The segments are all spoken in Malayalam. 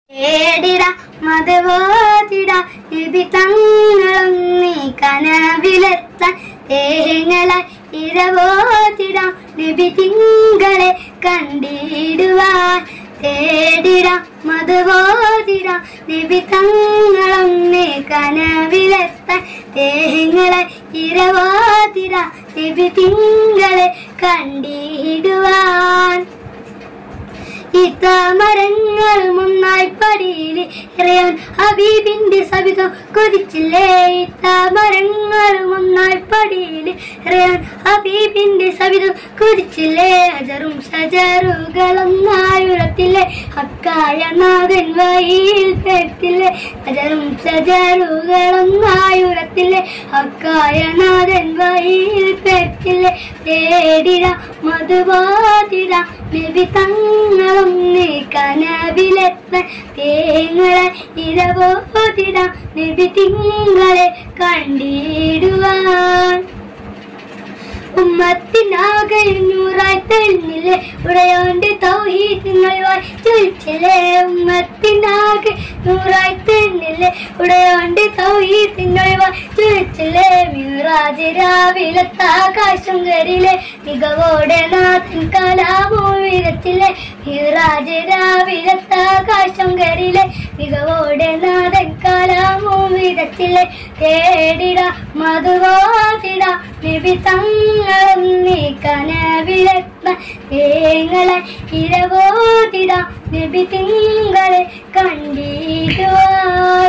ഏടിട മതവോതിട നബി തങ്ങളും നീ കനവിലെത്താൻ തേങ്ങള ഇരവോതിട നബി തിങ്കളെ കണ്ടിടുവാൻ തേടിട മതവോതിട നബി തങ്ങളും നീ കനവിലെത്താൻ തേങ്ങളെ ഇരവോതിട നബി തിങ്കളെ കണ്ടിടുവാൻ ഇത്താമരങ്ങളും ഒന്നായി പടിയില് ഇറയവൻ ഹബീബിന്റെ സവിധം കൊതിച്ചില്ലേ ഇത്താമരങ്ങളും ഒന്നായി പടിയില് ഇറയവൻ ഹബീബിന്റെ സവിധം കൊതിച്ചില്ലേ അജറും സജറുകളൊന്നായുറത്തില്ലേ ഹക്കായ നാഥൻ വഴിയിൽ പെട്ടില്ലേ അജറും സജറുകളൊന്നായുറത്തില്ലേ ഹക്കായ നാഥൻ വഴിയിൽ പെട്ടില്ലേ തേടിട മധുവാതിട നബി തങ്ങളും നീ കനവിലെത്താൻ തേങ്ങളെ ഇരവോതിട നബി തിങ്കളെ കണ്ടിടുവാൻ ഉമ്മത്തിനാകെ നൂറായി തെളിഞ്ഞില്ലേ ഉടയോണ്ട് തൗഹീദുകളുമായി ചൊലിച്ചില്ലേ ഉമ്മത്തിനാകെ നൂറായി തെളിഞ്ഞില്ലേ ഉടയോണ്ട് തൗഹീദുകളുമായി ചൊലിച്ചില്ലേ മിറാജ് രാവിലത്തെ ആകാശം കരിലെ മികവോടെ നാഥൻ കലാമോ വിരത്തിലെ മിറാജ് രാവിലത്തെ ആകാശം കരിലെ മികവോടെ നാഥൻ കലാമോ വിരത്തിലെ തേടിട മധുവാതിട നബി തങ്ങളും നീ കനവിലെത്ത തേങ്ങളെ ഇരവോതിട നബി തിങ്കളെ കണ്ടിടുവാൻ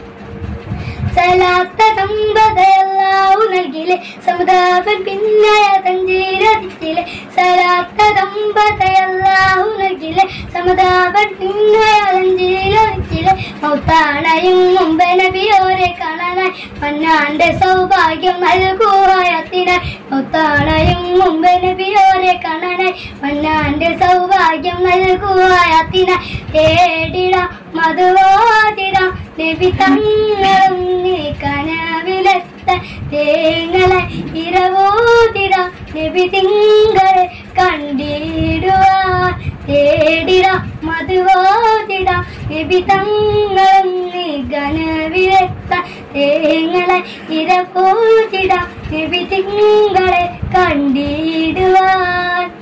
സലാത്ത തമ്പതയല്ലാവു നൽകിലെ സമുദാപൻ പിന്നായ തഞ്ചീരതിച്ചിലെ സലാത്ത തമ്പതയല്ലാവു നൽകിലെ സമുദാപൻ പിന്നായ തഞ്ചീരതിച്ചിലെ മൗത്താണയും മുമ്പ് നബിയോരെ കാണാനായി മന്നാന്റെ സൗഭാഗ്യം നൽകുവായത്തിനായി മൗത്താണയും മുമ്പ് നബിയോരെ കാണാനായി മന്നാന്റെ സൗഭാഗ്യം നൽകുവായത്തിനായി തേടിട മധുവാതിട നബി തങ്ങളും നീ കനവിലെത്ത തേങ്ങളെ ഇരവോതിട നബി തിങ്കളെ കണ്ടിടുവാൻ തേടിട മധുവാതിട നബി തങ്ങളും നീ കനവിലെത്ത തേങ്ങളെ ഇരവോതിട നബി തിങ്കളെ കണ്ടിടുവാൻ